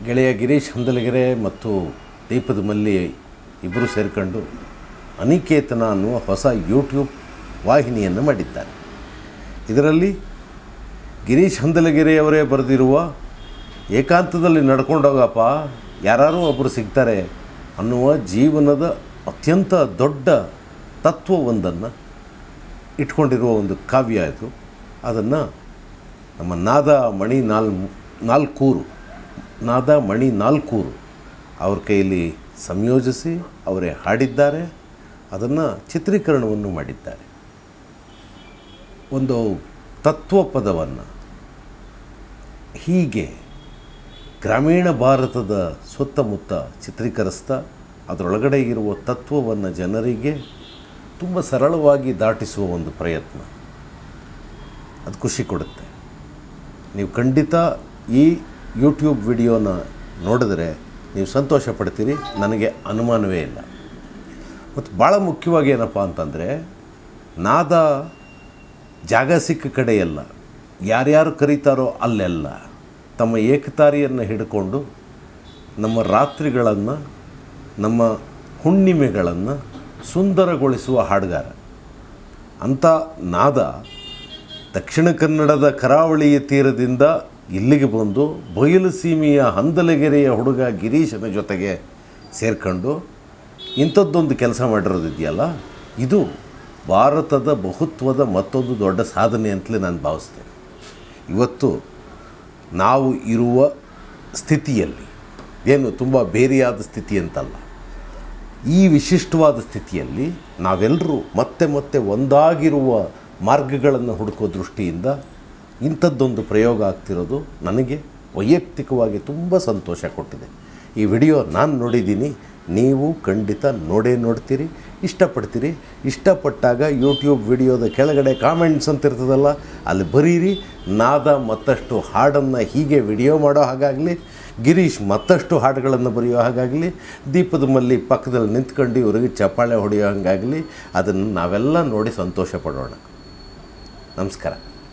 ಗೆಳೆಯ ಗಿರೀಶ್ ಹಂದಲಗೆರೆ ಮತ್ತು ದೀಪದ ಮಲ್ಲಿ ಇಬ್ಬರು ಸೇರಿಕೊಂಡು ಅನಿಕೇತನ ಅನ್ನುವ ಹೊಸ ಯೂಟ್ಯೂಬ್ ವಾಹಿನಿಯನ್ನು ಮಾಡಿದ್ದಾರೆ ಇದರಲ್ಲಿ ಗಿರೀಶ್ ಹಂದಲಗೆರೆಯವರೇ ಬರೆದಿರುವ ಏಕಾಂತದಲ್ಲಿ ನಡ್ಕೊಂಡೋಗಪ್ಪ ಯಾರು ಒಬ್ಬರು ಸಿಗ್ತಾರೆ ಅನ್ನುವ ಜೀವನದ ಅತ್ಯಂತ ದೊಡ್ಡ ತತ್ವವೊಂದನ್ನು ಇಟ್ಕೊಂಡಿರುವ ಒಂದು ಕಾವ್ಯ ಇದು ಅದನ್ನು ನಮ್ಮ ನಾದ ಮಣಿ ನಾಲ್ ನಾಲ್ಕೂರು ನಾದ ಮಣಿ ನಾಲ್ಕೂರು ಅವ್ರ ಕೈಯಲ್ಲಿ ಸಂಯೋಜಿಸಿ ಅವರೇ ಹಾಡಿದ್ದಾರೆ ಅದನ್ನು ಚಿತ್ರೀಕರಣವನ್ನು ಮಾಡಿದ್ದಾರೆ ಒಂದು ತತ್ವಪದವನ್ನು ಹೀಗೆ ಗ್ರಾಮೀಣ ಭಾರತದ ಸುತ್ತಮುತ್ತ ಚಿತ್ರೀಕರಿಸ್ತಾ ಅದರೊಳಗಡೆ ಇರುವ ತತ್ವವನ್ನು ಜನರಿಗೆ ತುಂಬ ಸರಳವಾಗಿ ದಾಟಿಸುವ ಒಂದು ಪ್ರಯತ್ನ ಅದು ಖುಷಿ ಕೊಡುತ್ತೆ ನೀವು ಖಂಡಿತ ಈ ಯೂಟ್ಯೂಬ್ ವಿಡಿಯೋನ ನೋಡಿದ್ರೆ ನೀವು ಸಂತೋಷ ಪಡ್ತೀರಿ ನನಗೆ ಅನುಮಾನವೇ ಇಲ್ಲ ಮತ್ತು ಭಾಳ ಮುಖ್ಯವಾಗಿ ಏನಪ್ಪ ಅಂತಂದರೆ ನಾದ ಜಾಗ ಸಿಕ್ಕ ಕಡೆಯಲ್ಲ ಯಾರ್ಯಾರು ಕರೀತಾರೋ ಅಲ್ಲೆಲ್ಲ ತಮ್ಮ ಏಕತಾರಿಯನ್ನು ಹಿಡ್ಕೊಂಡು ನಮ್ಮ ರಾತ್ರಿಗಳನ್ನು ನಮ್ಮ ಹುಣ್ಣಿಮೆಗಳನ್ನು ಸುಂದರಗೊಳಿಸುವ ಹಾಡುಗಾರ ಅಂಥ ನಾದ ದಕ್ಷಿಣ ಕನ್ನಡದ ಕರಾವಳಿಯ ತೀರದಿಂದ ಇಲ್ಲಿಗೆ ಬಂದು ಬಯಲು ಸೀಮೆಯ ಹಂದಲಗೆರೆಯ ಹುಡುಗ ಗಿರೀಶನ ಜೊತೆಗೆ ಸೇರ್ಕೊಂಡು ಇಂಥದ್ದೊಂದು ಕೆಲಸ ಮಾಡಿರೋದಿದೆಯಲ್ಲ ಇದು ಭಾರತದ ಬಹುತ್ವದ ಮತ್ತೊಂದು ದೊಡ್ಡ ಸಾಧನೆ ಅಂತಲೇ ನಾನು ಭಾವಿಸ್ತೇನೆ ಇವತ್ತು ನಾವು ಇರುವ ಸ್ಥಿತಿಯಲ್ಲಿ ಏನು ತುಂಬ ಬೇರೆಯಾದ ಸ್ಥಿತಿ ಅಂತಲ್ಲ ಈ ವಿಶಿಷ್ಟವಾದ ಸ್ಥಿತಿಯಲ್ಲಿ ನಾವೆಲ್ಲರೂ ಮತ್ತೆ ಮತ್ತೆ ಒಂದಾಗಿರುವ ಮಾರ್ಗಗಳನ್ನು ಹುಡುಕೋ ದೃಷ್ಟಿಯಿಂದ ಇಂಥದ್ದೊಂದು ಪ್ರಯೋಗ ಆಗ್ತಿರೋದು ನನಗೆ ವೈಯಕ್ತಿಕವಾಗಿ ತುಂಬ ಸಂತೋಷ ಕೊಟ್ಟಿದೆ ಈ ವಿಡಿಯೋ ನಾನು ನೋಡಿದ್ದೀನಿ ನೀವು ಖಂಡಿತ ನೋಡೇ ನೋಡ್ತೀರಿ ಇಷ್ಟಪಡ್ತೀರಿ ಇಷ್ಟಪಟ್ಟಾಗ ಯೂಟ್ಯೂಬ್ ವಿಡಿಯೋದ ಕೆಳಗಡೆ ಕಾಮೆಂಟ್ಸ್ ಅಂತ ಇರ್ತದಲ್ಲ ಅಲ್ಲಿ ಬರೀರಿ ನಾದ ಮತ್ತಷ್ಟು ಹಾಡನ್ನು ಹೀಗೆ ವಿಡಿಯೋ ಮಾಡೋ ಹಾಗಾಗಲಿ ಗಿರೀಶ್ ಮತ್ತಷ್ಟು ಹಾಡುಗಳನ್ನು ಬರೆಯೋ ಹಾಗಾಗಲಿ ದೀಪದ ಮಲ್ಲಿ ಪಕ್ಕದಲ್ಲಿ ನಿಂತ್ಕೊಂಡು ಇವರಿಗೆ ಚಪ್ಪಾಳೆ ಹೊಡೆಯೋ ಹಾಗಾಗಲಿ ಅದನ್ನು ನಾವೆಲ್ಲ ನೋಡಿ ಸಂತೋಷ ಪಡೋಣ ನಮಸ್ಕಾರ